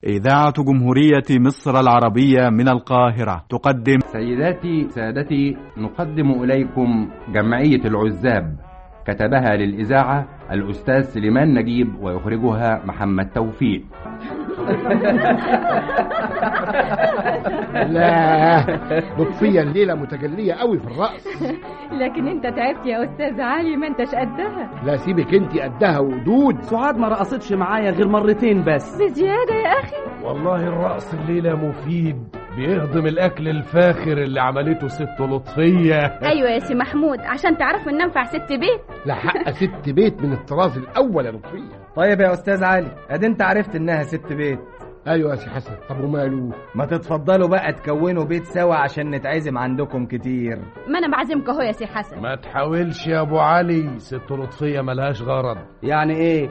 إذاعة جمهورية مصر العربية من القاهرة تقدم سيداتي سادتي نقدم إليكم جمعية العزاب كتبها للإذاعة الأستاذ سليمان نجيب ويخرجها محمد توفيق لا لطفية الليلة متجلية قوي في الرقص لكن انت تعبت يا استاذ علي ما انتش قدها لا سيبك انت قدها ودود سعاد ما رقصتش معايا غير مرتين بس بزيادة يا اخي والله الرقص الليلة مفيد بيهضم الأكل الفاخر اللي عملته ست لطفية ايوه يا سي محمود عشان تعرفوا ان انفع ست بيت لا حق ست بيت من الطراز الأول يا لطفية طيب يا استاذ علي ادي انت عرفت انها ست بيت أيوة يا سي حسن طب وماله ما تتفضلوا بقى تكونوا بيت سوا عشان نتعزم عندكم كتير ما انا بعزمك اهو يا سي حسن ما تحاولش يا أبو علي ست لطفية ملهاش غرض يعني ايه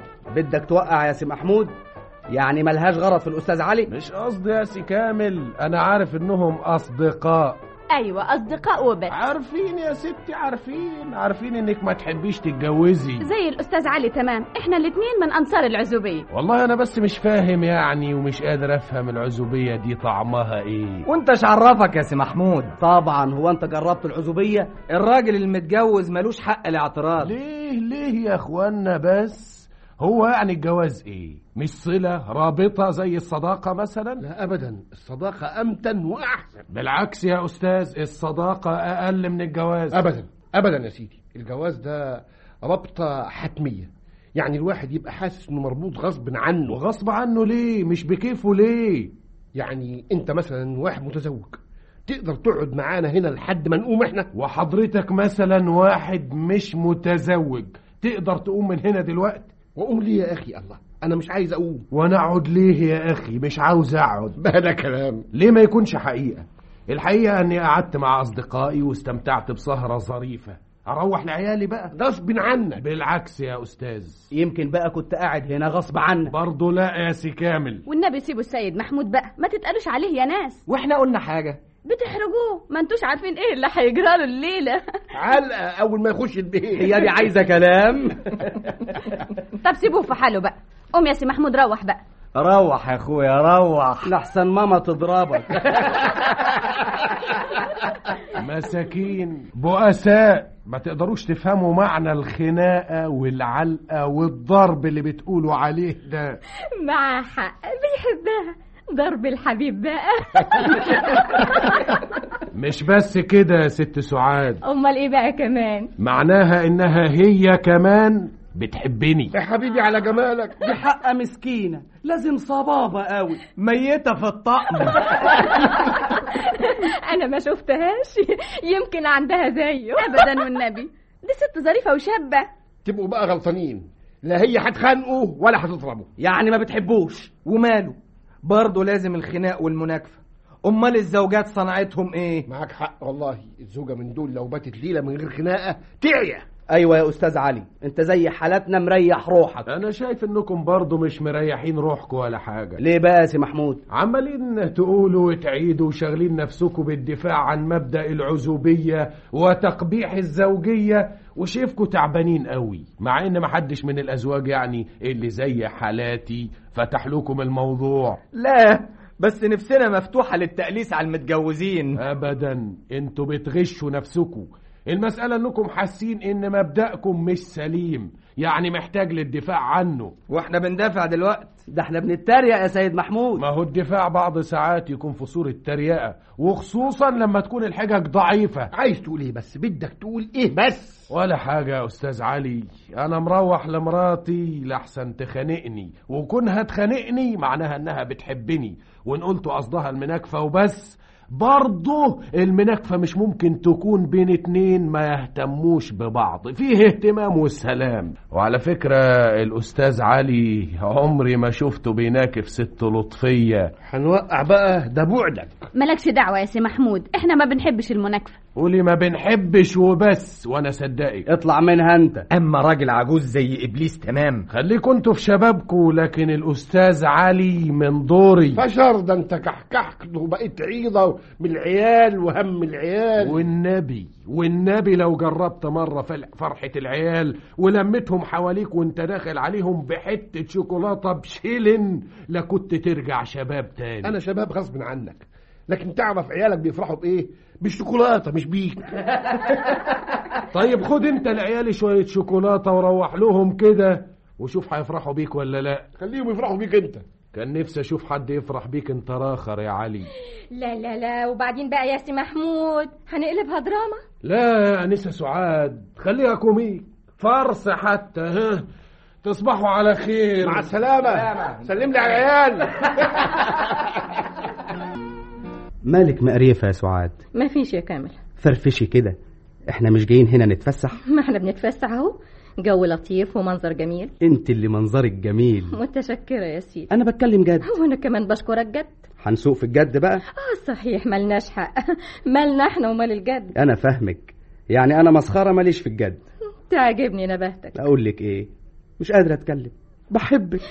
بدك توقع يا سي محمود يعني ملهاش غرض في الاستاذ علي مش قصدي يا سي كامل أنا عارف إنهم أصدقاء ايوه اصدقاء وبس عارفين يا ستي عارفين عارفين إنك ما تحبيش تتجوزي زي الاستاذ علي تمام احنا الاتنين من انصار العزوبيه والله أنا بس مش فاهم يعني ومش قادر أفهم العزوبية دي طعمها إيه وانت عرفك يا سي محمود طبعا هو انت جربت العزوبيه الراجل المتجوز ملوش حق الاعتراض ليه ليه يا اخوانا بس هو يعني الجواز ايه مش صلة رابطة زي الصداقة مثلا لا أبدا الصداقة أمتن وأحسن بالعكس يا أستاذ الصداقة أقل من الجواز أبدا أبدا يا سيدي الجواز ده رابطة حتمية يعني الواحد يبقى حاسس إنه مربوط غصب عنه وغصب عنه ليه مش بكيفه ليه يعني أنت مثلا واحد متزوج تقدر تقعد معانا هنا لحد ما نقوم إحنا وحضرتك مثلا واحد مش متزوج تقدر تقوم من هنا دلوقتي وأقوم ليه يا أخي الله أنا مش عايز أقوم وانا اقعد ليه يا اخي مش عاوز اقعد بقى ده كلام ليه ما يكونش حقيقة الحقيقة اني قعدت مع اصدقائي واستمتعت بسهرة ظريفة اروح لعيالي بقى غصب عنك بالعكس يا استاذ يمكن بقى كنت قاعد هنا غصب عنك برضه لا يا سي كامل والنبي سيبوا السيد محمود بقى ما تتقالوش عليه يا ناس واحنا قلنا حاجه بتحرجوه ما انتوش عارفين ايه اللي هيجرى له الليله علقة أول ما يخش البيت هي دي عايزه كلام طب سيبوه في حاله بقى قوم يا سي محمود روح بقى روح يا اخويا روح لحسن ماما تضربك مساكين بؤساء ما تقدروش تفهموا معنى الخناقة والعلقة والضرب اللي بتقولوا عليه ده معاه حق بيحبها ضرب الحبيب بقى مش بس كده يا ست سعاد امال ايه بقى كمان معناها انها هي كمان بتحبني يا حبيبي على جمالك دي حقه مسكينه لازم صبابه قوي ميته في الطقم انا ما شفتهاش يمكن عندها زيه ابدا والنبي دي ست ظريفه وشابه تبقوا بقى غلطانين لا هي هتخانقوا ولا هتضربوا يعني ما بتحبوش وماله برضه لازم الخناق والمناكفه امال الزوجات صنعتهم ايه معاك حق والله الزوجة من دول لو باتت ليلة من غير خناقة تعيا ايوه يا استاذ علي انت زي حالاتنا مريح روحك انا شايف انكم برضو مش مريحين روحكم ولا حاجة ليه بقى يا سي محمود عمالين تقولوا وتعيدوا وشاغلين نفسكم بالدفاع عن مبدأ العزوبية وتقبيح الزوجية وشايفكم تعبانين قوي مع ان محدش من الازواج يعني اللي زي حالاتي فتح لكم الموضوع لا بس نفسنا مفتوحه للتأليس على المتجوزين ابدا انتوا بتغشوا نفسكم المسألة انكم حاسين ان مبدأكم مش سليم يعني محتاج للدفاع عنه واحنا بندافع دلوقتي ده احنا بنتريق يا سيد محمود ما هو الدفاع بعض ساعات يكون في صورة تريقة وخصوصا لما تكون الحجج ضعيفة عايز تقول ايه بس بدك تقول ايه بس ولا حاجة يا أستاذ علي أنا مروح لمراتي لحسن تخانقني وكونها تخانقني معناها إنها بتحبني وإن قلت قصدها المناكفة وبس برضه المناكفة مش ممكن تكون بين اتنين ما يهتموش ببعض فيه اهتمام والسلام وعلى فكرة الأستاذ علي عمري ما شفته بيناكف ست لطفية هنوقع بقى ده بعدك مالكش دعوه يا سي محمود احنا ما بنحبش المناكفه قولي ما بنحبش وبس وانا صدقك اطلع منها انت اما راجل عجوز زي ابليس تمام خليكوا انتوا في شبابكوا لكن الاستاذ علي من دوري فشر ده انت كحكحت وبقيت عيضة من العيال وهم العيال والنبي والنبي لو جربت مرة فل- فرحة العيال ولمتهم حواليك وانت داخل عليهم بحتة شوكولاتة بشيلن لكنت ترجع شباب تاني انا شباب غصب عنك لكن تعرف عيالك بيفرحوا بايه بالشوكولاتة مش بيك طيب خد انت العيال شوية شوكولاتة وروح لهم كده وشوف هيفرحوا بيك ولا لا خليهم يفرحوا بيك انت كان نفسي اشوف حد يفرح بيك انت راخر يا علي لا لا لا وبعدين بقى يا سي محمود هنقلبها دراما لا يا انسه سعاد خليها كوميك فرصة حتى ها تصبحوا على خير مع السلامة سلم لي على العيال مالك مقريفة يا سعاد ما فيش يا كامل فرفشي كده احنا مش جايين هنا نتفسح ما احنا بنتفسح اهو جو لطيف ومنظر جميل انت اللي منظرك جميل متشكرة يا سيدي انا بتكلم جد وانا كمان بشكرك جد هنسوق في الجد بقى اه صحيح ملناش حق مالنا احنا ومال الجد انا فاهمك يعني انا مسخرة ماليش في الجد تعجبني نباهتك اقول لك ايه مش قادر اتكلم بحبك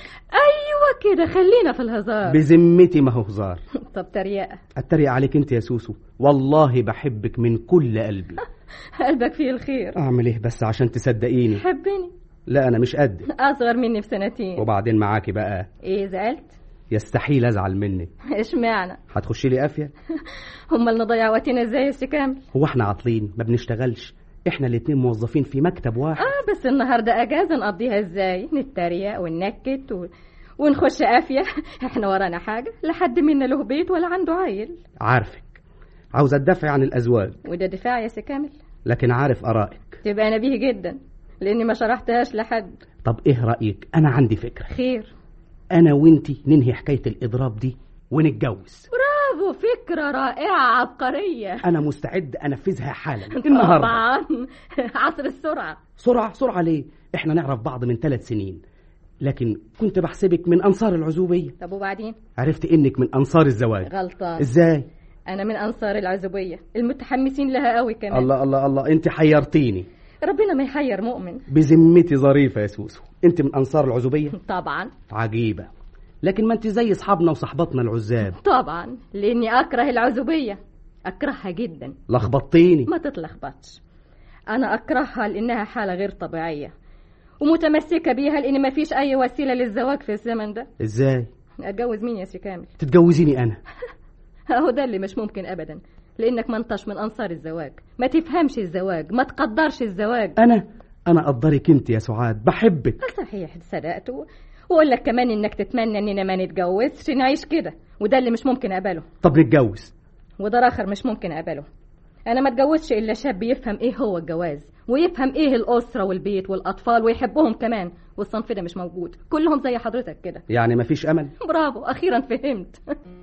ايوه كده خلينا في الهزار بذمتي ما هو هزار طب تريقة اتريق عليك انت يا سوسو والله بحبك من كل قلبي قلبك فيه الخير اعمل ايه بس عشان تصدقيني حبني لا انا مش قد اصغر مني بسنتين وبعدين معاكي بقى ايه زعلت يستحيل ازعل منك اشمعنى هتخشي لي قافيه امال نضيع وقتنا ازاي يا سي كامل هو احنا عاطلين ما بنشتغلش احنا الاتنين موظفين في مكتب واحد اه بس النهارده اجازه نقضيها ازاي نتريق وننكت و... ونخش قافيه احنا ورانا حاجه لحد منا له بيت ولا عنده عيل عارفك عاوز ادافع عن الازواج وده دفاع يا سي كامل لكن عارف ارائك تبقى نبيه جدا لاني ما شرحتهاش لحد طب ايه رايك انا عندي فكره خير انا وانتي ننهي حكايه الاضراب دي ونتجوز برافو فكره رائعه عبقريه انا مستعد انفذها حالا النهارده طبعا عصر السرعه سرعه سرعه ليه احنا نعرف بعض من ثلاث سنين لكن كنت بحسبك من انصار العزوبيه طب وبعدين عرفت انك من انصار الزواج غلطان ازاي انا من انصار العزوبيه المتحمسين لها قوي كمان الله الله الله انت حيرتيني ربنا ما يحير مؤمن بذمتي ظريفه يا سوسو انت من انصار العزوبيه طبعا عجيبه لكن ما انت زي اصحابنا وصحباتنا العزاب طبعا لاني اكره العزوبيه اكرهها جدا لخبطتيني ما تتلخبطش انا اكرهها لانها حاله غير طبيعيه ومتمسكه بيها لان ما فيش اي وسيله للزواج في الزمن ده ازاي اتجوز مين يا سي كامل تتجوزيني انا اهو ده اللي مش ممكن ابدا لانك ما انتش من انصار الزواج ما تفهمش الزواج ما تقدرش الزواج انا انا اقدرك انت يا سعاد بحبك صحيح صدقت و- واقول لك كمان انك تتمنى اننا ما نتجوزش نعيش كده وده اللي مش ممكن اقبله طب نتجوز وده اخر مش ممكن اقبله انا ما اتجوزش الا شاب يفهم ايه هو الجواز ويفهم ايه الاسره والبيت والاطفال ويحبهم كمان والصنف ده مش موجود كلهم زي حضرتك كده يعني مفيش امل برافو اخيرا فهمت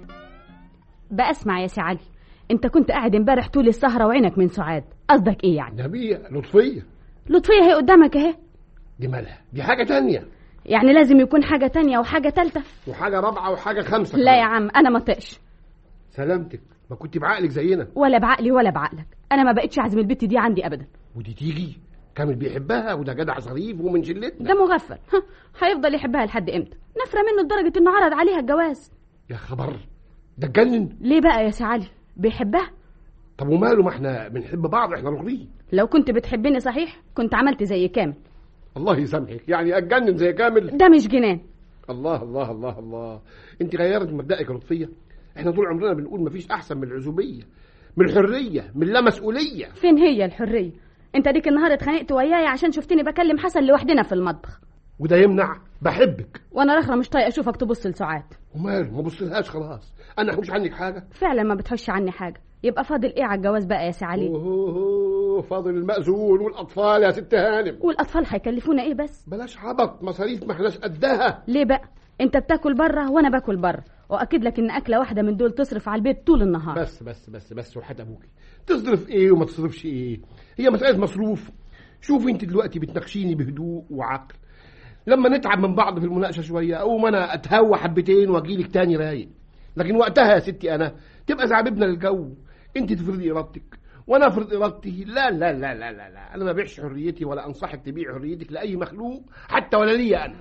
بقى اسمع يا سي علي انت كنت قاعد امبارح طول السهرة وعينك من سعاد قصدك ايه يعني نبيه لطفية لطفية هي قدامك اهي دي مالها دي حاجة تانية يعني لازم يكون حاجة تانية وحاجة تالتة وحاجة رابعة وحاجة خمسة لا يا عم انا ما طقش سلامتك ما كنت بعقلك زينا ولا بعقلي ولا بعقلك انا ما بقتش اعزم البت دي عندي ابدا ودي تيجي كامل بيحبها وده جدع ظريف ومن شلتنا ده مغفل ها، هيفضل يحبها لحد امتى نفرة منه لدرجة انه عرض عليها الجواز يا خبر ده اتجنن ليه بقى يا سي علي بيحبها طب وماله ما احنا بنحب بعض احنا رغبين لو كنت بتحبني صحيح كنت عملت زي كامل الله يسامحك يعني اتجنن زي كامل ده مش جنان الله الله الله الله انت غيرت مبدأك يا لطفية احنا طول عمرنا بنقول مفيش احسن من العزوبية من الحرية من لا مسؤولية فين هي الحرية انت ديك النهار اتخانقت وياي عشان شفتني بكلم حسن لوحدنا في المطبخ وده يمنع بحبك وانا رخرة مش طايقه اشوفك تبص لسعاد وماله ما بصلهاش خلاص انا هحوش عنك حاجة فعلا ما بتحش عني حاجة يبقى فاضل ايه على الجواز بقى يا سي علي اوه فاضل المأذون والاطفال يا ست هانم والاطفال هيكلفونا ايه بس بلاش عبط مصاريف ما احناش قدها ليه بقى انت بتاكل بره وانا باكل بره واكد لك ان اكله واحده من دول تصرف على البيت طول النهار بس بس بس بس وحد ابوكي تصرف ايه وما تصرفش ايه هي مسألة مصروف شوفي انت دلوقتي بتناقشيني بهدوء وعقل لما نتعب من بعض في المناقشه شويه اقوم انا اتهوى حبتين واجيلك تاني رايق لكن وقتها يا ستي انا تبقى زعببنا للجو انت تفرضي ارادتك وانا افرض ارادتي لا لا لا لا لا, لا. انا ما بيعش حريتي ولا انصحك تبيع حريتك لاي مخلوق حتى ولا ليا انا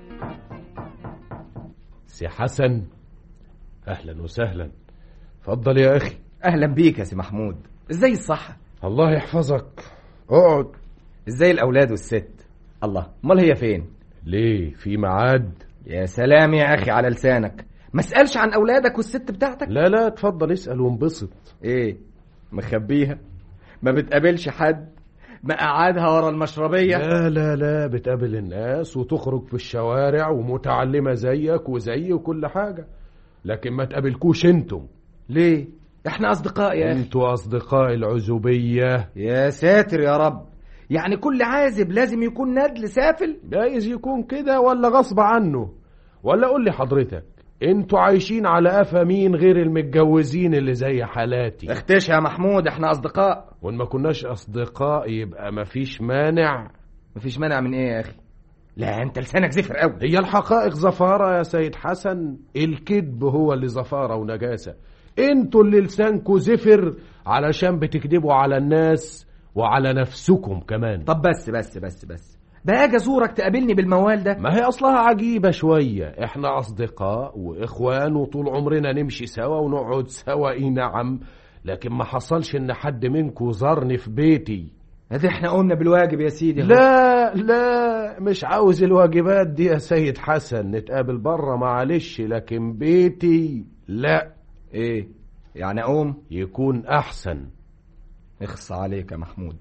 سي حسن اهلا وسهلا اتفضل يا اخي اهلا بيك يا سي محمود ازاي الصحه الله يحفظك اقعد ازاي الاولاد والست الله امال هي فين ليه في ميعاد يا سلام يا اخي على لسانك ما اسالش عن اولادك والست بتاعتك لا لا اتفضل اسال وانبسط ايه مخبيها ما بتقابلش حد مقعدها ورا المشربيه لا لا لا بتقابل الناس وتخرج في الشوارع ومتعلمة زيك وزيي وكل حاجة لكن ما تقابلكوش انتم ليه احنا اصدقاء يا اخي انتوا اصدقاء العزوبية يا ساتر يا رب يعني كل عازب لازم يكون ندل سافل جايز يكون كده ولا غصب عنه ولا قول لي حضرتك انتوا عايشين على قفا مين غير المتجوزين اللي زي حالاتي اختش يا محمود احنا اصدقاء وان ما كناش اصدقاء يبقى مفيش مانع مفيش مانع من ايه يا اخي لا انت لسانك زفر قوي هي الحقائق زفارة يا سيد حسن الكذب هو اللي زفارة ونجاسة انتوا اللي لسانكوا زفر علشان بتكذبوا على الناس وعلى نفسكم كمان طب بس بس بس بس بقى اجي ازورك تقابلني بالموال ده ما هي اصلها عجيبة شوية احنا اصدقاء واخوان وطول عمرنا نمشي سوا ونقعد سوا اي نعم لكن ما حصلش ان حد منكم زارني في بيتي ادي احنا قمنا بالواجب يا سيدي أهو. لا لا مش عاوز الواجبات دي يا سيد حسن نتقابل بره معلش لكن بيتي لا ايه يعني اقوم يكون احسن اخص عليك يا محمود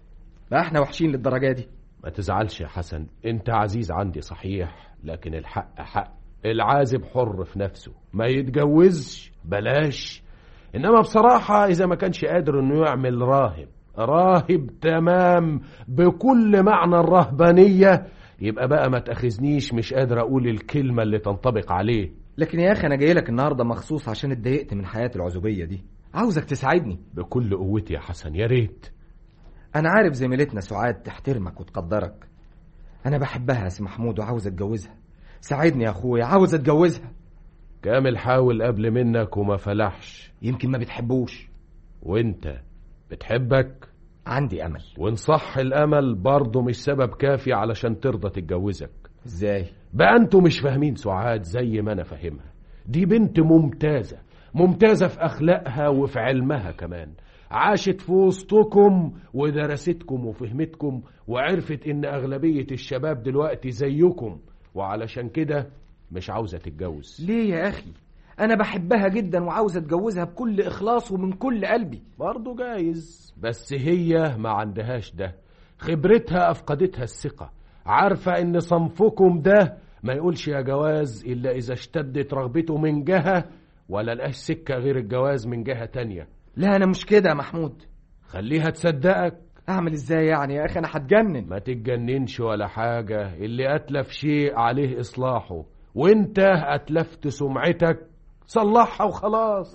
بقى احنا وحشين للدرجه دي ما تزعلش يا حسن انت عزيز عندي صحيح لكن الحق حق العازب حر في نفسه ما يتجوزش بلاش انما بصراحة اذا ما كانش قادر انه يعمل راهب راهب تمام بكل معنى الرهبانية يبقى بقى ما تأخذنيش مش قادر اقول الكلمة اللي تنطبق عليه لكن يا اخي انا جاي لك النهارده مخصوص عشان اتضايقت من حياه العزوبيه دي عاوزك تساعدني بكل قوتي يا حسن يا ريت انا عارف زميلتنا سعاد تحترمك وتقدرك انا بحبها يا سي محمود وعاوز اتجوزها ساعدني يا اخويا عاوز اتجوزها كامل حاول قبل منك وما فلحش يمكن ما بتحبوش وانت بتحبك عندي امل وان صح الامل برضه مش سبب كافي علشان ترضى تتجوزك ازاي بقى انتوا مش فاهمين سعاد زي ما انا فاهمها دي بنت ممتازة ممتازة في اخلاقها وفي علمها كمان عاشت في وسطكم ودرستكم وفهمتكم وعرفت ان اغلبية الشباب دلوقتي زيكم وعلشان كده مش عاوزة تتجوز ليه يا اخي انا بحبها جدا وعاوز اتجوزها بكل اخلاص ومن كل قلبي برضه جايز بس هي ما عندهاش ده خبرتها افقدتها الثقة عارفة ان صنفكم ده ما يقولش يا جواز الا اذا اشتدت رغبته من جهة ولا لقاش سكة غير الجواز من جهة تانية لا انا مش كده يا محمود خليها تصدقك اعمل ازاي يعني يا اخي انا هتجنن ما تتجننش ولا حاجة اللي أتلف شيء عليه إصلاحه وانت أتلفت سمعتك صلحها وخلاص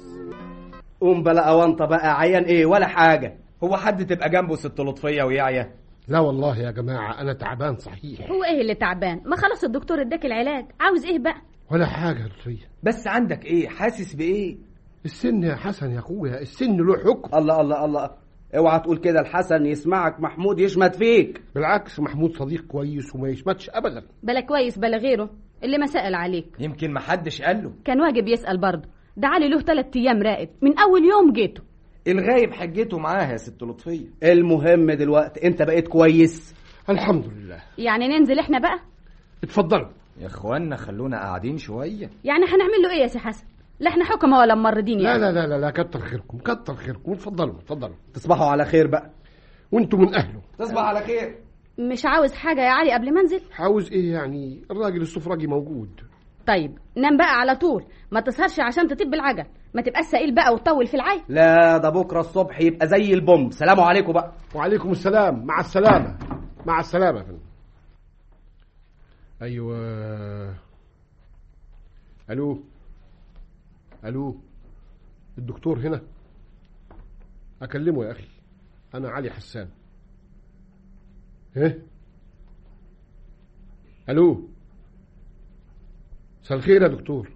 قوم بلا اوانطه بقى عيان ايه ولا حاجه هو حد تبقى جنبه ست لطفيه ويعيا لا والله يا جماعة أنا تعبان صحيح هو ايه اللي تعبان ما خلاص الدكتور اداك العلاج عاوز ايه بقى ولا حاجة يا لطفية بس عندك ايه حاسس بايه السن يا حسن يا أخويا السن له حكم الله الله الله اوعى تقول كده الحسن يسمعك محمود يشمت فيك بالعكس محمود صديق كويس وما يشمتش أبدا بلا كويس بلا غيره اللي ما سأل عليك يمكن محدش قال له كان واجب يسأل برضه ده علي له ثلاث ايام راقد من اول يوم جيته الغايب حجته معاها يا ست لطفيه المهم دلوقتي انت بقيت كويس الحمد لله يعني ننزل احنا بقى اتفضلوا يا اخوانا خلونا قاعدين شويه يعني هنعمل له ايه يا سي حسن لا احنا حكمة ولا ممرضين لا يعني لا لا لا, لا كتر خيركم كتر خيركم اتفضلوا اتفضلوا تصبحوا على خير بقى وانتم من أهله تصبح على خير مش عاوز حاجة يا علي قبل ما انزل عاوز إيه يعني الراجل السفراجي موجود طيب نام بقى على طول ما تسهرش عشان تطيب بالعجل ما تبقاش سئيل بقى وتطول في العين لا ده بكره الصبح يبقى زي البوم سلام عليكم بقى وعليكم السلام مع السلامة مع السلامة يا فندم أيوة ألو ألو الدكتور هنا أكلمه يا أخي أنا علي حسان إيه ألو مساء الخير يا دكتور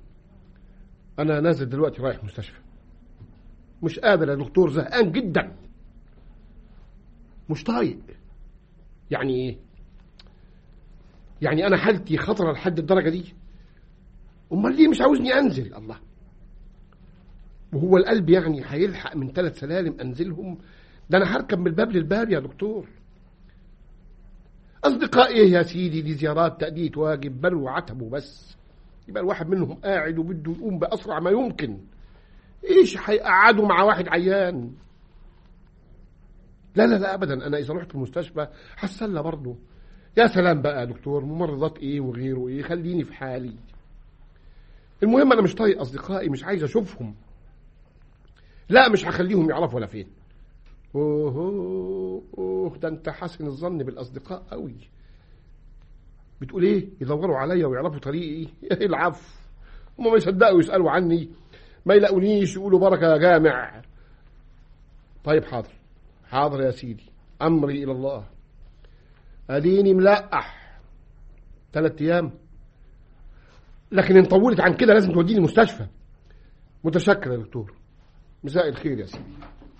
أنا نازل دلوقتي رايح مستشفى مش قادر يا دكتور زهقان جدا مش طايق يعني ايه يعني انا حالتي خطره لحد الدرجه دي امال ليه مش عاوزني انزل الله وهو القلب يعني هيلحق من ثلاث سلالم انزلهم ده انا هركب من الباب للباب يا دكتور اصدقائي إيه يا سيدي دي زيارات تأدية واجب بل وعتب وبس يبقى الواحد منهم قاعد وبده يقوم باسرع ما يمكن ايش هيقعدوا مع واحد عيان لا لا لا ابدا انا اذا رحت المستشفى هتسلى برضه يا سلام بقى يا دكتور ممرضات ايه وغيره ايه خليني في حالي المهم انا مش طايق اصدقائي مش عايز اشوفهم لا مش هخليهم يعرفوا ولا فين اوه اوه, أوه ده انت حاسن الظن بالاصدقاء قوي بتقول ايه يدوروا عليا ويعرفوا طريقي ايه العفو هم ما يصدقوا يسالوا عني ما يلاقونيش يقولوا بركه يا جامع طيب حاضر حاضر يا سيدي امري الى الله اديني ملقح ثلاث ايام لكن ان طولت عن كده لازم توديني مستشفى متشكر يا دكتور مساء الخير يا سيدي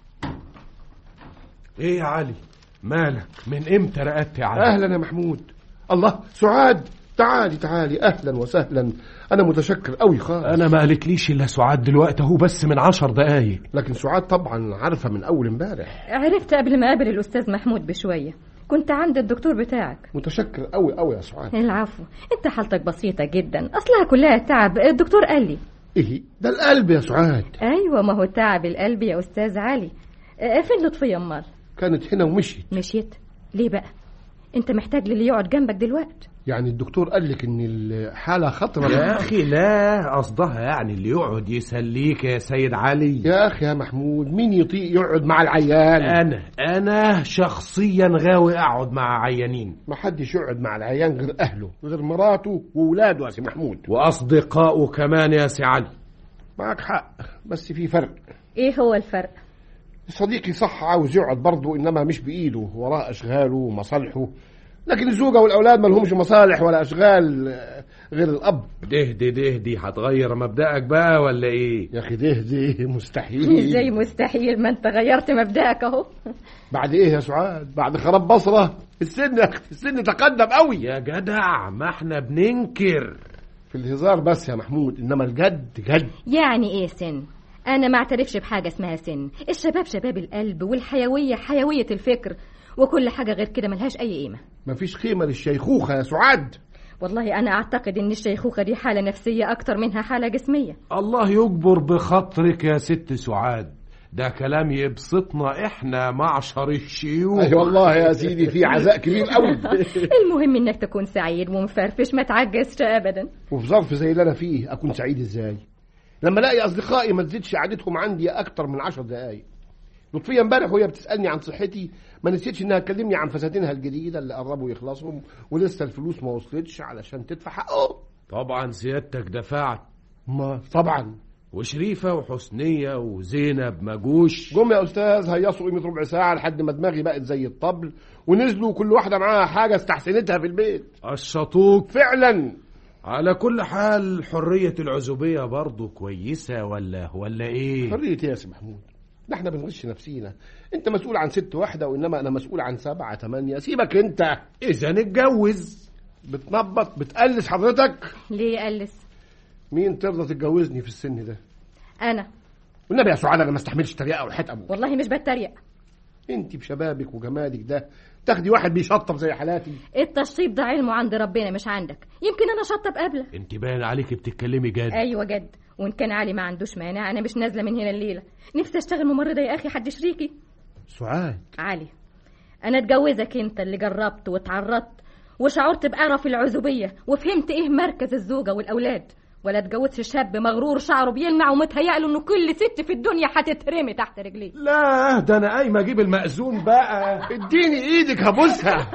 ايه يا علي مالك من امتى رقدت يا علي اهلا يا محمود الله سعاد تعالي تعالي اهلا وسهلا انا متشكر قوي خالص انا ما قالتليش الا سعاد دلوقتي اهو بس من عشر دقايق لكن سعاد طبعا عارفه من اول امبارح عرفت قبل ما اقابل الاستاذ محمود بشويه كنت عند الدكتور بتاعك متشكر قوي قوي يا سعاد العفو انت حالتك بسيطه جدا اصلها كلها تعب الدكتور قال لي ايه ده القلب يا سعاد ايوه ما هو تعب القلب يا استاذ علي اه، فين لطفيه امال كانت هنا ومشيت مشيت ليه بقى انت محتاج للي يقعد جنبك دلوقتي يعني الدكتور قال لك ان الحاله خطره يا اخي لا قصدها يعني اللي يقعد يسليك يا سيد علي يا اخي يا محمود مين يطيق يقعد مع العيان انا انا شخصيا غاوي اقعد مع عيانين ما حدش يقعد مع العيان غير اهله غير مراته واولاده يا سي محمود واصدقائه كمان يا سي علي معك حق بس في فرق ايه هو الفرق صديقي صح عاوز يقعد برضه انما مش بايده وراه اشغاله ومصالحه لكن الزوجه والاولاد ما لهمش مصالح ولا اشغال آه، غير الاب دهدي دهدي هتغير مبدأك بقى ولا ايه يا اخي ده ده مستحيل ازاي مستحيل ما انت غيرت مبدأك اهو بعد ايه يا سعاد بعد خراب بصره السن يا اخي السن تقدم قوي يا جدع ما احنا بننكر في الهزار بس يا محمود انما الجد جد يعني ايه سن انا ما اعترفش بحاجه اسمها سن الشباب شباب القلب والحيويه حيويه الفكر وكل حاجه غير كده ملهاش اي قيمه مفيش قيمه للشيخوخه يا سعاد والله انا اعتقد ان الشيخوخه دي حاله نفسيه اكتر منها حاله جسميه الله يجبر بخاطرك يا ست سعاد ده كلام يبسطنا احنا معشر الشيوخ اي والله يا سيدي في عزاء كبير قوي المهم انك تكون سعيد ومفرفش ما تعجزش ابدا وفي ظرف زي اللي انا فيه اكون سعيد ازاي لما الاقي اصدقائي ما تزيدش قعدتهم عندي اكتر من عشر دقايق لطفية امبارح وهي بتسالني عن صحتي ما نسيتش انها تكلمني عن فساتينها الجديده اللي قربوا يخلصهم ولسه الفلوس ما وصلتش علشان تدفع حقهم طبعا سيادتك دفعت ما طبعا وشريفة وحسنية وزينب مجوش جم يا استاذ هيصوا قيمه ربع ساعه لحد ما دماغي بقت زي الطبل ونزلوا كل واحده معاها حاجه استحسنتها في البيت الشطوك فعلا على كل حال حرية العزوبية برضو كويسة ولا ولا ايه حريه إيه يا سي محمود ده احنا بنغش نفسينا انت مسؤول عن ست واحده وانما انا مسؤول عن سبعه ثمانيه سيبك انت اذا نتجوز بتنبط بتقلس حضرتك ليه يقلس مين ترضى تتجوزني في السن ده انا والنبي يا سعاد انا ما استحملش تريقه وحياه ابوك والله مش بتريق انت بشبابك وجمالك ده تاخدي واحد بيشطب زي حالاتي التشطيب ده علمه عند ربنا مش عندك يمكن انا شطب قبلك انت باين عليك بتتكلمي جد ايوه جد وان كان علي ما عندوش مانع انا مش نازله من هنا الليله نفسي اشتغل ممرضه يا اخي حد شريكي سعاد علي انا اتجوزك انت اللي جربت واتعرضت وشعرت بقرف العزوبيه وفهمت ايه مركز الزوجه والاولاد ولا اتجوزش شاب مغرور شعره بيلمع ومتهيأله انه كل ست في الدنيا هتترمي تحت رجليه لا ده انا قايمة اجيب المأذون بقى اديني ايدك هبوسها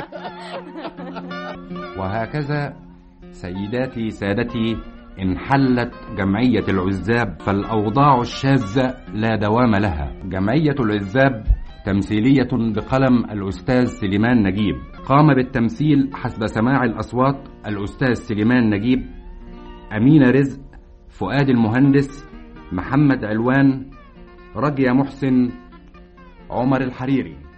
وهكذا سيداتي سادتي انحلت جمعية العزاب فالأوضاع الشاذة لا دوام لها جمعية العزاب تمثيلية بقلم الأستاذ سليمان نجيب قام بالتمثيل حسب سماع الأصوات الأستاذ سليمان نجيب أمينة رزق فؤاد المهندس محمد علوان رجية محسن عمر الحريري